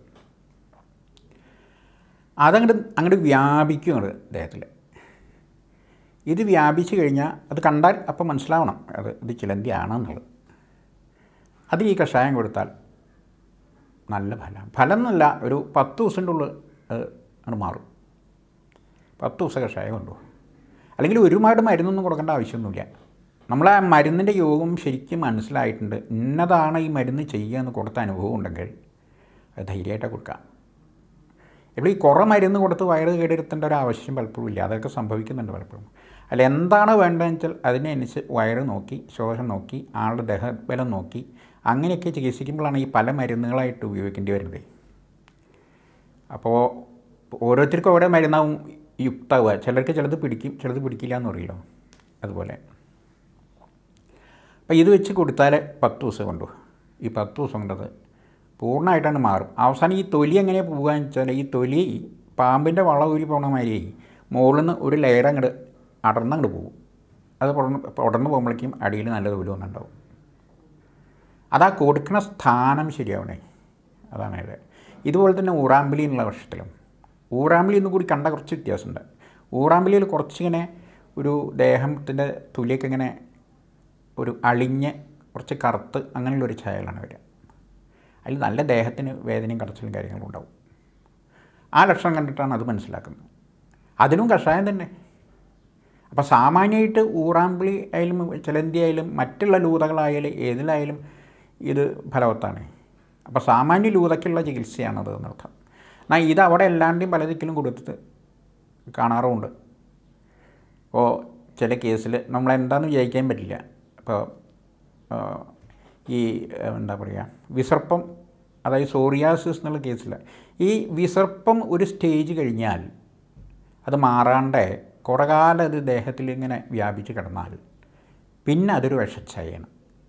അതങ്ങോട്ട് അങ്ങോട്ട് വ്യാപിക്കും അങ്ങോട്ട് ദേഹത്തിൽ ഇത് വ്യാപിച്ചു കഴിഞ്ഞാൽ അത് കണ്ടാൽ അപ്പം മനസ്സിലാവണം അത് ഇത് ചിലന്തി ആണെന്നുള്ളത് അത് ഈ കഷായം കൊടുത്താൽ നല്ല ഫലം ഫലം എന്നല്ല ഒരു പത്ത് ദിവസത്തിൻ്റെ ഉള്ളിൽ അത് അങ്ങോട്ട് മാറും പത്ത് ദിവസം കഷായം കൊണ്ടുപോകും അല്ലെങ്കിൽ ഒരുപാട് മരുന്നൊന്നും കൊടുക്കേണ്ട ആവശ്യമൊന്നുമില്ല നമ്മൾ ആ മരുന്നിൻ്റെ യോഗം ശരിക്കും മനസ്സിലായിട്ടുണ്ട് ഇന്നതാണ് ഈ മരുന്ന് ചെയ്യുക എന്ന് കൊടുത്ത അനുഭവം ഉണ്ടെങ്കിൽ അത് ധൈര്യമായിട്ട് കൊടുക്കാം ഇപ്പോൾ ഈ കുറേ മരുന്ന് കൊടുത്ത് വയറ് കേടെടുത്തേണ്ട ഒരു ആവശ്യം പലപ്പോഴും ഇല്ല അതൊക്കെ സംഭവിക്കുന്നുണ്ട് പലപ്പോഴും അല്ല എന്താണ് വേണ്ടതെന്ന് വെച്ചാൽ അതിനനുസരിച്ച് വയറ് നോക്കി ശ്വാസം നോക്കി ആളുടെ ദേഹബലം നോക്കി അങ്ങനെയൊക്കെ ചികിത്സിക്കുമ്പോഴാണ് ഈ പല മരുന്നുകളായിട്ട് ഉപയോഗിക്കേണ്ടി വരുന്നത് അപ്പോൾ ഓരോരുത്തർക്കും ഓരോ മരുന്നാവും യുക്താവുക ചിലർക്ക് ചിലത് പിടിക്കും ചിലത് പിടിക്കില്ല എന്ന് പറയല്ലോ അതുപോലെ അപ്പോൾ ഇത് വെച്ച് കൊടുത്താൽ പത്ത് ദിവസം കൊണ്ടു ഈ പത്ത് ദിവസം കൊണ്ടത് പൂർണ്ണമായിട്ടാണ് മാറും അവസാനം ഈ തൊലി എങ്ങനെ പോകുകയെന്ന് വെച്ചാൽ ഈ തൊലി പാമ്പിൻ്റെ വള ഊരി പോണ മാതിരി മുകളിൽ നിന്ന് ഒരു ലെയർ അങ്ങോട്ട് അടർന്നങ്ങോട്ട് പോകും അത് പുറന്ന് ഉടർന്ന് പോകുമ്പോഴേക്കും അടിയിൽ നല്ല തൊലി ഒന്നുണ്ടാവും അതാ കൊടുക്കുന്ന സ്ഥാനം ശരിയാവണേ അതാണ് ഇത് ഇതുപോലെ തന്നെ ഊറാമ്പലി എന്നുള്ള വർഷത്തിലും ഊറാമ്പലി ഒന്നും കൂടി കണ്ട കുറച്ച് വ്യത്യാസമുണ്ട് ഊറാമ്പലിയിൽ കുറച്ചിങ്ങനെ ഒരു ദേഹത്തിൻ്റെ തൊലിയൊക്കെ ഇങ്ങനെ ഒരു അളിഞ്ഞ് കുറച്ച് കറുത്ത് അങ്ങനെയുള്ളൊരു ഛായകളാണ് വരിക അതിൽ നല്ല ദേഹത്തിന് വേദനയും കടച്ചിലും കാര്യങ്ങളും ഉണ്ടാവും ആ ലക്ഷണം കണ്ടിട്ടാണ് അത് മനസ്സിലാക്കുന്നത് അതിനും കഷായം തന്നെ അപ്പോൾ സാമാന്യമായിട്ട് ഊറാമ്പിളി ആയാലും ചിലന്തി ആയാലും മറ്റുള്ള ലൂതകളായാലും ഏതിലായാലും ഇത് ഫലവത്താണ് അപ്പോൾ സാമാന്യ ലൂതയ്ക്കുള്ള ചികിത്സയാണത് എന്നർത്ഥം എന്നാൽ ഇത് അവിടെ എല്ലാണ്ടിയും പല ദിക്കിലും കൊടുത്തിട്ട് കാണാറുമുണ്ട് അപ്പോൾ ചില കേസിൽ നമ്മൾ എന്താണെന്ന് വിചാരിക്കാൻ പറ്റില്ല ഇപ്പോൾ ഈ എന്താ പറയുക വിസർപ്പം അതായത് സോറിയാസിസ് എന്നുള്ള കേസിൽ ഈ വിസർപ്പം ഒരു സ്റ്റേജ് കഴിഞ്ഞാൽ അത് മാറാണ്ട് കുറേ കാലം അത് ദേഹത്തിൽ ഇങ്ങനെ വ്യാപിച്ച് കിടന്നാൽ പിന്നെ അതൊരു വിഷച്ചയാണ്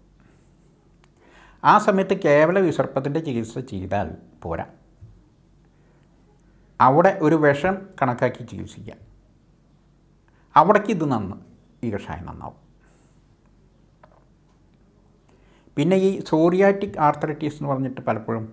ആ സമയത്ത് കേവല വിസർപ്പത്തിൻ്റെ ചികിത്സ ചെയ്താൽ പോരാ അവിടെ ഒരു വിഷം കണക്കാക്കി ചികിത്സിക്കാം അവിടേക്ക് ഇത് നന്ന് ഈ കഷായം നന്നാവും പിന്നെ ഈ സോറിയാറ്റിക് ആർത്തറൈറ്റീസ് എന്ന് പറഞ്ഞിട്ട് പലപ്പോഴും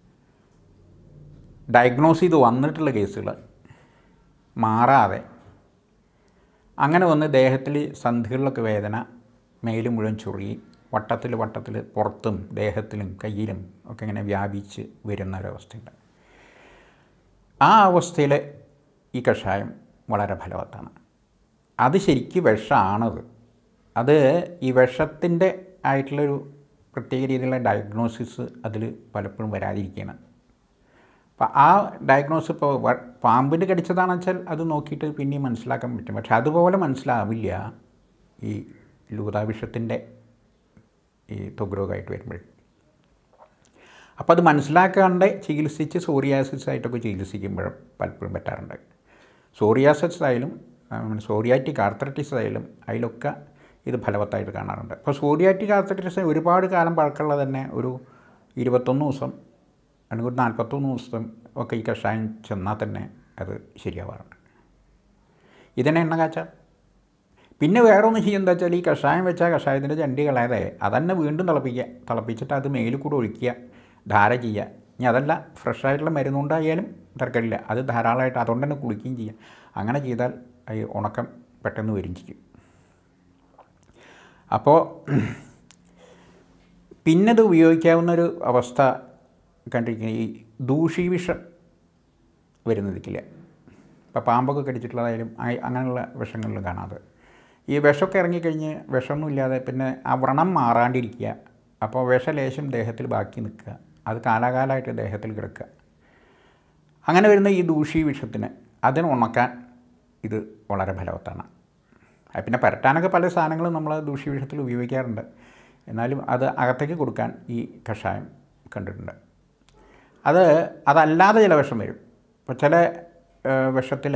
ഡയഗ്നോസ് ചെയ്ത് വന്നിട്ടുള്ള കേസുകൾ മാറാതെ അങ്ങനെ വന്ന് ദേഹത്തിൽ സന്ധികളിലൊക്കെ വേദന മേല് മുഴുവൻ ചൊറി വട്ടത്തിൽ വട്ടത്തിൽ പുറത്തും ദേഹത്തിലും കയ്യിലും ഒക്കെ ഇങ്ങനെ വ്യാപിച്ച് വരുന്ന ഒരവസ്ഥയുണ്ട് ആ അവസ്ഥയിൽ ഈ കഷായം വളരെ ഫലവത്താണ് അത് ശരിക്കും വിഷമാണത് അത് ഈ വിഷത്തിൻ്റെ ആയിട്ടുള്ളൊരു പ്രത്യേക രീതിയിലുള്ള ഡയഗ്നോസിസ് അതിൽ പലപ്പോഴും വരാതിരിക്കുകയാണ് അപ്പം ആ ഡയഗ്നോസ് ഇപ്പോൾ പാമ്പിൻ്റെ കടിച്ചതാണെന്ന് വെച്ചാൽ അത് നോക്കിയിട്ട് പിന്നെയും മനസ്സിലാക്കാൻ പറ്റും പക്ഷെ അതുപോലെ മനസ്സിലാവില്ല ഈ ലൂതാവിഷത്തിൻ്റെ ഈ തൊഗ്രോഗമായിട്ട് വരുമ്പോൾ അപ്പോൾ അത് മനസ്സിലാക്കാണ്ട് ചികിത്സിച്ച് സോറിയാസിസ് ആയിട്ടൊക്കെ ചികിത്സിക്കുമ്പോഴും പലപ്പോഴും പറ്റാറുണ്ട് സോറിയാസിസ് ആയാലും സോറിയാറ്റിക് ആർത്രറ്റിസ് ആയാലും അതിലൊക്കെ ഇത് ഫലവത്തായിട്ട് കാണാറുണ്ട് അപ്പോൾ സോറിയാറ്റിക് ആർത്രറ്റിസ് ഒരുപാട് കാലം പഴക്കമുള്ള തന്നെ ഒരു ഇരുപത്തൊന്ന് ദിവസം അല്ലെങ്കിൽ ഒരു നാൽപ്പത്തൊന്ന് ദിവസം ഒക്കെ ഈ കഷായം ചെന്നാൽ തന്നെ അത് ശരിയാവാറുണ്ട് ഇതന്നെ എണ്ണ കാച്ച പിന്നെ വേറെ ഒന്ന് ചെയ്യുക എന്താ വെച്ചാൽ ഈ കഷായം വെച്ചാൽ കഷായത്തിൻ്റെ ചണ്ടി കളയാതെ അതന്നെ വീണ്ടും തിളപ്പിക്കുക തിളപ്പിച്ചിട്ട് അത് മേലിൽ കൂടെ ഒഴിക്കുക ധാര ചെയ്യുക ഇനി അതല്ല ഫ്രഷായിട്ടുള്ള മരുന്നുണ്ടായാലും തരക്കില്ല അത് ധാരാളമായിട്ട് അതുകൊണ്ട് തന്നെ കുളിക്കുകയും ചെയ്യുക അങ്ങനെ ചെയ്താൽ ഈ ഉണക്കം പെട്ടെന്ന് വരും ചെയ്യും അപ്പോൾ പിന്നത് ഉപയോഗിക്കാവുന്നൊരു അവസ്ഥ കണ്ടിരിക്കുന്നത് ഈ ദൂഷീവിഷം വരുന്നതിക്കില്ല ഇപ്പോൾ പാമ്പൊക്കെ കടിച്ചിട്ടുള്ളതായാലും അങ്ങനെയുള്ള വിഷങ്ങളിലും കാണാതെ ഈ വിഷമൊക്കെ ഇറങ്ങിക്കഴിഞ്ഞ് വിഷമൊന്നും ഇല്ലാതെ പിന്നെ ആ വ്രണം മാറാണ്ടിരിക്കുക അപ്പോൾ വിഷലേശം ദേഹത്തിൽ ബാക്കി നിൽക്കുക അത് കാലാകാലമായിട്ട് ദേഹത്തിൽ കിടക്കുക അങ്ങനെ വരുന്ന ഈ ദൂഷി വിഷത്തിന് അതിന് ഉണക്കാൻ ഇത് വളരെ ഫലവത്താണ് അത് പിന്നെ പരട്ടാനൊക്കെ പല സാധനങ്ങളും നമ്മൾ ദൂഷ്യവിഷത്തിൽ ഉപയോഗിക്കാറുണ്ട് എന്നാലും അത് അകത്തേക്ക് കൊടുക്കാൻ ഈ കഷായം കണ്ടിട്ടുണ്ട് അത് അതല്ലാതെ ചില വിഷം വരും ഇപ്പോൾ ചില വിഷത്തിൽ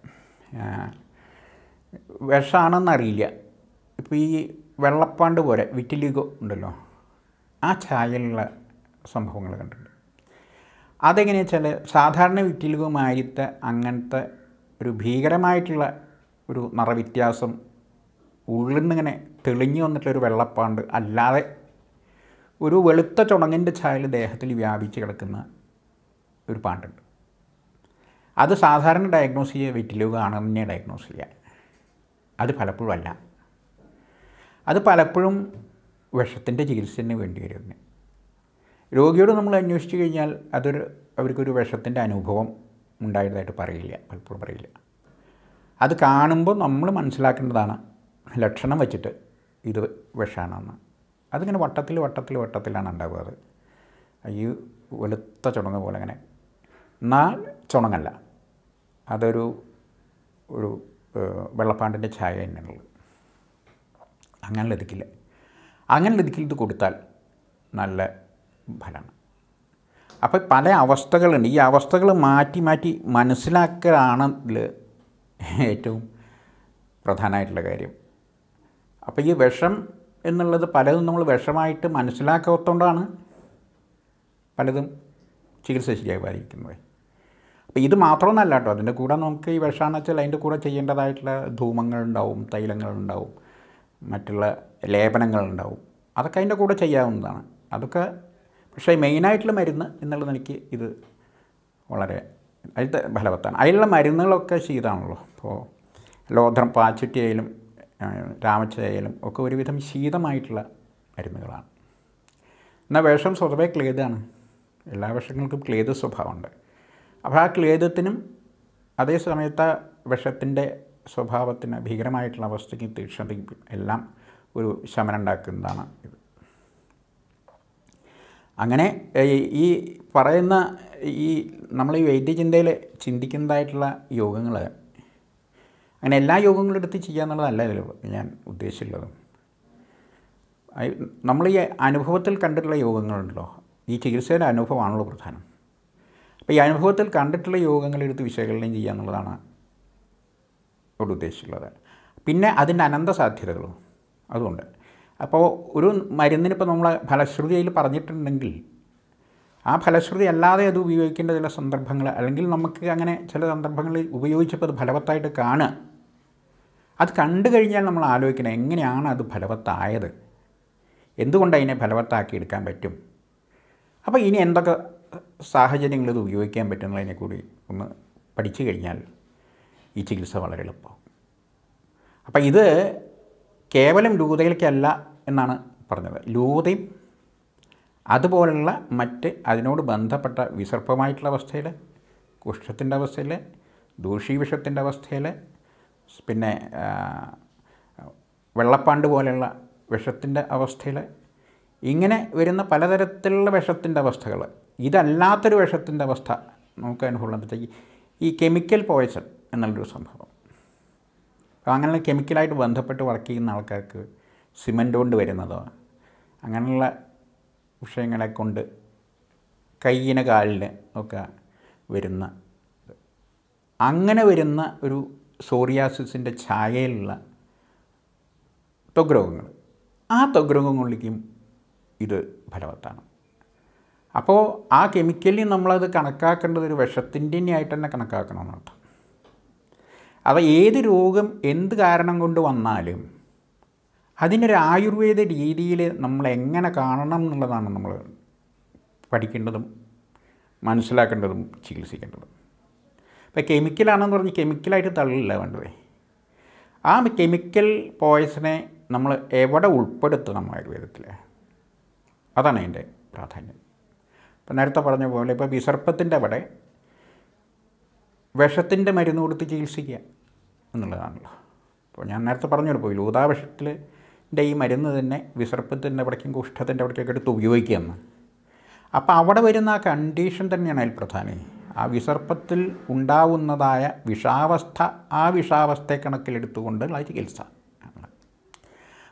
വിഷമാണെന്നറിയില്ല ഇപ്പോൾ ഈ വെള്ളപ്പാണ്ട് പോലെ വിറ്റിലിഗോ ഉണ്ടല്ലോ ആ ചായലുള്ള സംഭവങ്ങൾ കണ്ടിട്ടുണ്ട് അതെങ്ങനെയാ വെച്ചാൽ സാധാരണ വിറ്റിലിഗോ മാരിത്തെ അങ്ങനത്തെ ഒരു ഭീകരമായിട്ടുള്ള ഒരു നിറവ്യത്യാസം ഉള്ളിൽ നിന്നിങ്ങനെ തെളിഞ്ഞു വന്നിട്ടുള്ളൊരു വെള്ളപ്പാണ്ട് അല്ലാതെ ഒരു വെളുത്ത ചുണങ്ങിൻ്റെ ചായൽ ദേഹത്തിൽ വ്യാപിച്ച് കിടക്കുന്ന ഒരു പാണ്ടുണ്ട് അത് സാധാരണ ഡയഗ്നോസ് ചെയ്യുക വിറ്റിലുക ആണെന്ന് തന്നെ ഡയഗ്നോസ് ചെയ്യുക അത് പലപ്പോഴും അല്ല അത് പലപ്പോഴും വിഷത്തിൻ്റെ ചികിത്സന് വേണ്ടി വരുന്നത് രോഗിയോട് നമ്മൾ അന്വേഷിച്ച് കഴിഞ്ഞാൽ അതൊരു അവർക്കൊരു വിഷത്തിൻ്റെ അനുഭവം ഉണ്ടായതായിട്ട് പറയില്ല പലപ്പോഴും പറയില്ല അത് കാണുമ്പോൾ നമ്മൾ മനസ്സിലാക്കേണ്ടതാണ് ലക്ഷണം വെച്ചിട്ട് ഇത് വിഷമാണെന്ന് അതിങ്ങനെ വട്ടത്തിൽ വട്ടത്തിൽ വട്ടത്തിലാണ് ഉണ്ടാവുക അത് ഈ വെളുത്ത ചുണങ്ങ് പോലെ അങ്ങനെ എന്നാൽ ചുണങ്ങല്ല അതൊരു ഒരു വെള്ളപ്പാണ്ടിൻ്റെ ഛായ തന്നെയുള്ളത് അങ്ങനെ ലതിക്കില്ല അങ്ങനെ ലതിക്കിൽ ഇത് കൊടുത്താൽ നല്ല ഫലമാണ് അപ്പോൾ പല അവസ്ഥകളുണ്ട് ഈ അവസ്ഥകൾ മാറ്റി മാറ്റി മനസ്സിലാക്കലാണ് ഇതിൽ ഏറ്റവും പ്രധാനമായിട്ടുള്ള കാര്യം അപ്പോൾ ഈ വിഷം എന്നുള്ളത് പലതും നമ്മൾ വിഷമായിട്ട് മനസ്സിലാക്കാത്തതുകൊണ്ടാണ് പലതും ചികിത്സ ശരിയായി ബാധിക്കുന്നത് അപ്പോൾ ഇത് മാത്രമൊന്നല്ല കേട്ടോ അതിൻ്റെ കൂടെ നമുക്ക് ഈ വിഷമാണെന്ന് വെച്ചാൽ അതിൻ്റെ കൂടെ ചെയ്യേണ്ടതായിട്ടുള്ള ധൂമങ്ങളുണ്ടാവും തൈലങ്ങളുണ്ടാവും മറ്റുള്ള ലേപനങ്ങളുണ്ടാവും അതൊക്കെ അതിൻ്റെ കൂടെ ചെയ്യാവുന്നതാണ് അതൊക്കെ പക്ഷേ മെയിനായിട്ടുള്ള മരുന്ന് എന്നുള്ള നിലയ്ക്ക് ഇത് വളരെ അതിൽ ഫലവത്താണ് അതിലുള്ള മരുന്നുകളൊക്കെ ശീതമാണല്ലോ ഇപ്പോൾ ലോധം പാച്ചുറ്റിയായാലും രാമച്ചയായാലും ഒക്കെ ഒരുവിധം ശീതമായിട്ടുള്ള മരുന്നുകളാണ് എന്നാൽ വിഷം സ്വതവേ ക്ലേദാണ് എല്ലാ വിഷങ്ങൾക്കും ക്ലേദ സ്വഭാവമുണ്ട് അപ്പോൾ ആ ക്ലേദത്തിനും അതേ സമയത്ത് വിഷത്തിൻ്റെ സ്വഭാവത്തിന് ഭീകരമായിട്ടുള്ള അവസ്ഥയ്ക്ക് തീക്ഷ്ണതയ്ക്കും എല്ലാം ഒരു ശമനം ഉണ്ടാക്കുന്നതാണ് ഇത് അങ്ങനെ ഈ പറയുന്ന ഈ നമ്മൾ ഈ വൈദ്യചിന്തയിൽ ചിന്തിക്കുന്നതായിട്ടുള്ള യോഗങ്ങൾ അങ്ങനെ എല്ലാ യോഗങ്ങളും എടുത്ത് ചെയ്യുക എന്നുള്ളതല്ലല്ലോ ഞാൻ ഉദ്ദേശിച്ചുള്ളത് നമ്മൾ ഈ അനുഭവത്തിൽ കണ്ടിട്ടുള്ള യോഗങ്ങളുണ്ടല്ലോ ഈ ചികിത്സയുടെ അനുഭവമാണല്ലോ പ്രധാനം അപ്പോൾ ഈ അനുഭവത്തിൽ കണ്ടിട്ടുള്ള യോഗങ്ങളെടുത്ത് വിശകലനം ചെയ്യുക എന്നുള്ളതാണ് ഇവിടെ ഉദ്ദേശിച്ചുള്ളത് പിന്നെ അതിൻ്റെ അനന്ത സാധ്യതകളും അതുകൊണ്ട് അപ്പോൾ ഒരു മരുന്നിനിപ്പോൾ നമ്മൾ ഫലശ്രുതി അതിൽ പറഞ്ഞിട്ടുണ്ടെങ്കിൽ ആ ഫലശ്രുതി അല്ലാതെ അത് ഉപയോഗിക്കേണ്ട ചില സന്ദർഭങ്ങൾ അല്ലെങ്കിൽ നമുക്ക് അങ്ങനെ ചില സന്ദർഭങ്ങളിൽ ഉപയോഗിച്ചപ്പോൾ അത് ഫലവത്തായിട്ട് കാണുക അത് കണ്ടു കഴിഞ്ഞാൽ നമ്മൾ ആലോചിക്കണം എങ്ങനെയാണ് അത് ഫലവത്തായത് എന്തുകൊണ്ട് അതിനെ ഫലവത്താക്കി എടുക്കാൻ പറ്റും അപ്പോൾ ഇനി എന്തൊക്കെ സാഹചര്യങ്ങൾ ഇത് ഉപയോഗിക്കാൻ പറ്റുന്നതിനെ കൂടി ഒന്ന് പഠിച്ചു കഴിഞ്ഞാൽ ഈ ചികിത്സ വളരെ എളുപ്പമാവും അപ്പോൾ ഇത് കേവലം ലൂതയിലേക്കല്ല എന്നാണ് പറഞ്ഞത് ലൂതയും അതുപോലുള്ള മറ്റ് അതിനോട് ബന്ധപ്പെട്ട വിസർപ്പമായിട്ടുള്ള അവസ്ഥയിൽ കുഷ്ഠത്തിൻ്റെ അവസ്ഥയിൽ ദൂഷീവിഷത്തിൻ്റെ അവസ്ഥയിൽ പിന്നെ വെള്ളപ്പാണ്ട് പോലെയുള്ള വിഷത്തിൻ്റെ അവസ്ഥയിൽ ഇങ്ങനെ വരുന്ന പലതരത്തിലുള്ള വിഷത്തിൻ്റെ അവസ്ഥകൾ ഇതല്ലാത്തൊരു വിഷത്തിൻ്റെ അവസ്ഥ നമുക്ക് അനുഭവം എന്താ വെച്ചാൽ ഈ കെമിക്കൽ പോയ്സൺ എന്നുള്ളൊരു സംഭവം അപ്പോൾ അങ്ങനെ കെമിക്കലായിട്ട് ബന്ധപ്പെട്ട് വർക്ക് ചെയ്യുന്ന ആൾക്കാർക്ക് സിമൻ്റ് കൊണ്ട് വരുന്നതോ അങ്ങനെയുള്ള വിഷയങ്ങളെ കൊണ്ട് കയ്യിന് കാലിന് ഒക്കെ വരുന്ന അങ്ങനെ വരുന്ന ഒരു സോറിയാസിസിൻ്റെ ഛായയിലുള്ള ത്വഗ്രോഗങ്ങൾ ആ ത്വഗ്രോഗങ്ങളിലേക്കും ഇത് ഫലവത്താണ് അപ്പോൾ ആ കെമിക്കലിൽ നമ്മളത് കണക്കാക്കേണ്ടത് ഒരു വിഷത്തിൻ്റെ ആയിട്ട് തന്നെ കണക്കാക്കണമെന്നർത്ഥം അപ്പോൾ ഏത് രോഗം എന്ത് കാരണം കൊണ്ട് വന്നാലും അതിനൊരു ആയുർവേദ രീതിയിൽ നമ്മൾ എങ്ങനെ കാണണം എന്നുള്ളതാണ് നമ്മൾ പഠിക്കേണ്ടതും മനസ്സിലാക്കേണ്ടതും ചികിത്സിക്കേണ്ടതും ഇപ്പോൾ കെമിക്കലാണെന്ന് പറഞ്ഞ് കെമിക്കലായിട്ട് തള്ളില്ല വേണ്ടത് ആ കെമിക്കൽ പോയ്സനെ നമ്മൾ എവിടെ ഉൾപ്പെടുത്തണം ആയുർവേദത്തിൽ അതാണ് അതിൻ്റെ പ്രാധാന്യം ഇപ്പം നേരത്തെ പറഞ്ഞ പോലെ ഇപ്പോൾ വിസർപ്പത്തിൻ്റെ അവിടെ വിഷത്തിൻ്റെ മരുന്ന് കൊടുത്ത് ചികിത്സിക്കുക എന്നുള്ളതാണല്ലോ അപ്പോൾ ഞാൻ നേരത്തെ പറഞ്ഞല്ലോ പോയി ലൂതാവിഷത്തിൻ്റെ ഈ മരുന്ന് തന്നെ വിസർപ്പത്തിൻ്റെ അവിടേക്കും കുഷ്ഠത്തിൻ്റെ അവിടേക്കൊക്കെ എടുത്ത് ഉപയോഗിക്കുകയെന്ന് അപ്പോൾ അവിടെ വരുന്ന ആ കണ്ടീഷൻ തന്നെയാണ് അതിൽ പ്രധാനം ആ വിസർപ്പത്തിൽ ഉണ്ടാവുന്നതായ വിഷാവസ്ഥ ആ വിഷാവസ്ഥയെ കണക്കിലെടുത്തുകൊണ്ടുള്ള ചികിത്സ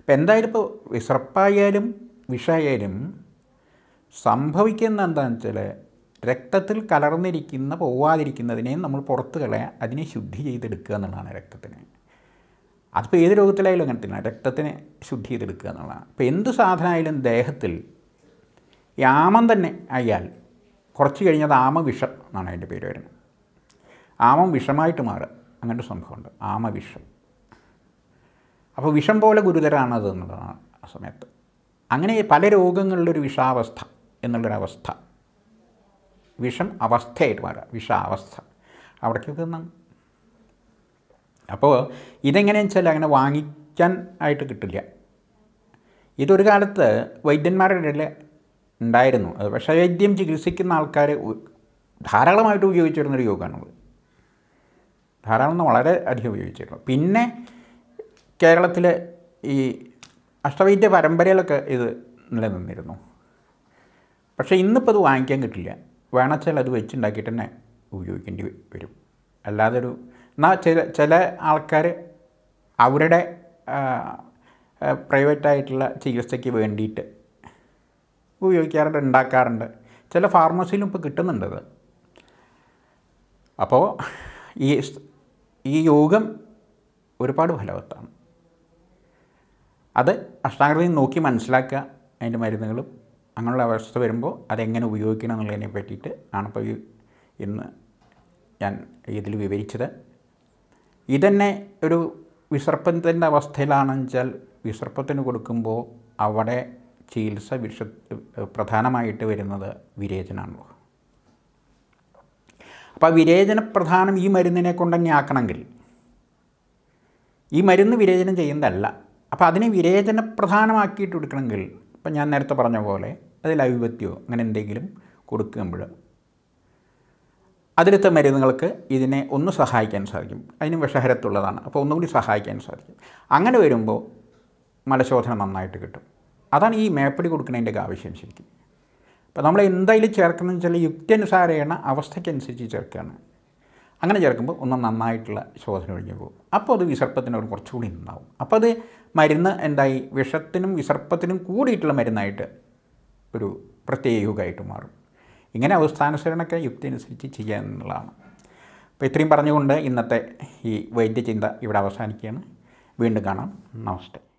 അപ്പം എന്തായാലും ഇപ്പോൾ വിസർപ്പായാലും വിഷായാലും സംഭവിക്കുന്ന എന്താണെന്ന് വെച്ചാൽ രക്തത്തിൽ കലർന്നിരിക്കുന്ന പോവാതിരിക്കുന്നതിനെ നമ്മൾ പുറത്ത് കളയാൻ അതിനെ ശുദ്ധി ചെയ്തെടുക്കുക എന്നുള്ളതാണ് രക്തത്തിന് അതിപ്പോൾ ഏത് രോഗത്തിലായാലും അങ്ങനെ തന്നെ രക്തത്തിനെ ശുദ്ധി ചെയ്തെടുക്കുക എന്നുള്ളതാണ് ഇപ്പോൾ എന്ത് സാധനമായാലും ദേഹത്തിൽ ഈ ആമം തന്നെ ആയാൽ കുറച്ച് കഴിഞ്ഞത് ആമവിഷം എന്നാണ് അതിൻ്റെ പേര് വരുന്നത് ആമം വിഷമായിട്ട് മാറുക അങ്ങനൊരു സംഭവമുണ്ട് ആമവിഷം അപ്പോൾ വിഷം പോലെ ഗുരുതരമാണത് എന്നുള്ളതാണ് ആ സമയത്ത് അങ്ങനെ പല രോഗങ്ങളിലൊരു വിഷാവസ്ഥ എന്നുള്ളൊരവസ്ഥ വിഷം അവസ്ഥയായിട്ട് മാറുക വിഷാവസ്ഥ അവിടേക്ക് നിന്നാണ് അപ്പോൾ ഇതെങ്ങനെയാണെന്ന് വെച്ചാൽ അങ്ങനെ വാങ്ങിക്കാൻ ആയിട്ട് കിട്ടില്ല ഇതൊരു കാലത്ത് വൈദ്യന്മാരുടെ ഇടയിൽ ഉണ്ടായിരുന്നു അത് വിഷവൈദ്യം ചികിത്സിക്കുന്ന ആൾക്കാർ ധാരാളമായിട്ട് ഉപയോഗിച്ചിരുന്നൊരു യോഗമാണത് ധാരാളം എന്ന് വളരെ അധികം ഉപയോഗിച്ചിരുന്നു പിന്നെ കേരളത്തിലെ ഈ അഷ്ടവൈദ്യ പരമ്പരയിലൊക്കെ ഇത് നിലനിന്നിരുന്നു പക്ഷേ ഇന്നിപ്പോൾ അത് വാങ്ങിക്കാൻ കിട്ടില്ല വേണമെച്ചാൽ അത് വെച്ചുണ്ടാക്കിയിട്ട് തന്നെ ഉപയോഗിക്കേണ്ടി വരും അല്ലാതെ ഒരു എന്നാൽ ചില ചില ആൾക്കാർ അവരുടെ പ്രൈവറ്റായിട്ടുള്ള ചികിത്സയ്ക്ക് വേണ്ടിയിട്ട് ഉപയോഗിക്കാറുണ്ട് ഉണ്ടാക്കാറുണ്ട് ചില ഫാർമസിയിലും ഇപ്പോൾ കിട്ടുന്നുണ്ട് അത് അപ്പോൾ ഈ ഈ യോഗം ഒരുപാട് ഫലവത്താണ് അത് അഷ്ടാംഗത്തിൽ നോക്കി മനസ്സിലാക്കുക അതിൻ്റെ മരുന്നുകളും അങ്ങനെയുള്ള അവസ്ഥ വരുമ്പോൾ അതെങ്ങനെ ഉപയോഗിക്കണം എന്നുള്ളതിനെ പറ്റിയിട്ട് ആണിപ്പോൾ ഈ ഇന്ന് ഞാൻ ഇതിൽ വിവരിച്ചത് ഇതന്നെ ഒരു വിസർപ്പത്തിൻ്റെ അവസ്ഥയിലാണെന്ന് വെച്ചാൽ വിസർപ്പത്തിന് കൊടുക്കുമ്പോൾ അവിടെ ചികിത്സ വിഷ പ്രധാനമായിട്ട് വരുന്നത് വിരേചനമാണല്ലോ അപ്പോൾ ആ വിരേചന പ്രധാനം ഈ മരുന്നിനെ കൊണ്ട് തന്നെ ആക്കണമെങ്കിൽ ഈ മരുന്ന് വിരേചനം ചെയ്യുന്നതല്ല അപ്പോൾ അതിനെ വിരേചന പ്രധാനമാക്കിയിട്ട് എടുക്കണമെങ്കിൽ ഇപ്പം ഞാൻ നേരത്തെ പറഞ്ഞ പോലെ അതിൽ അവിപത്യോ അങ്ങനെ എന്തെങ്കിലും കൊടുക്കുമ്പോൾ അതിലത്തെ മരുന്നുകൾക്ക് ഇതിനെ ഒന്ന് സഹായിക്കാൻ സാധിക്കും അതിന് വിഷഹരത്തുള്ളതാണ് അപ്പോൾ ഒന്നുകൂടി സഹായിക്കാൻ സാധിക്കും അങ്ങനെ വരുമ്പോൾ മലശോധന നന്നായിട്ട് കിട്ടും അതാണ് ഈ മേപ്പടി കൊടുക്കുന്നതിൻ്റെ ആവശ്യം ശരിക്കും അപ്പോൾ നമ്മൾ എന്തായാലും ചേർക്കുന്നതെന്ന് വെച്ചാൽ യുക്തിയനുസാരേണ അവസ്ഥയ്ക്കനുസരിച്ച് ചേർക്കുകയാണ് അങ്ങനെ ചേർക്കുമ്പോൾ ഒന്ന് നന്നായിട്ടുള്ള ശോധന ഒഴിഞ്ഞു പോകും അപ്പോൾ അത് വിസർപ്പത്തിനോട് കുറച്ചുകൂടി നന്നാവും അപ്പോൾ അത് മരുന്ന് എന്തായി വിഷത്തിനും വിസർപ്പത്തിനും കൂടിയിട്ടുള്ള മരുന്നായിട്ട് ഒരു പ്രത്യേക യുഗമായിട്ട് മാറും ഇങ്ങനെ അവസ്ഥാനുസരണമൊക്കെ യുക്തി അനുസരിച്ച് ചെയ്യുക എന്നുള്ളതാണ് അപ്പോൾ ഇത്രയും പറഞ്ഞുകൊണ്ട് ഇന്നത്തെ ഈ വൈദ്യചിന്ത ഇവിടെ അവസാനിക്കുകയാണ് വീണ്ടും കാണാം നമസ്തേ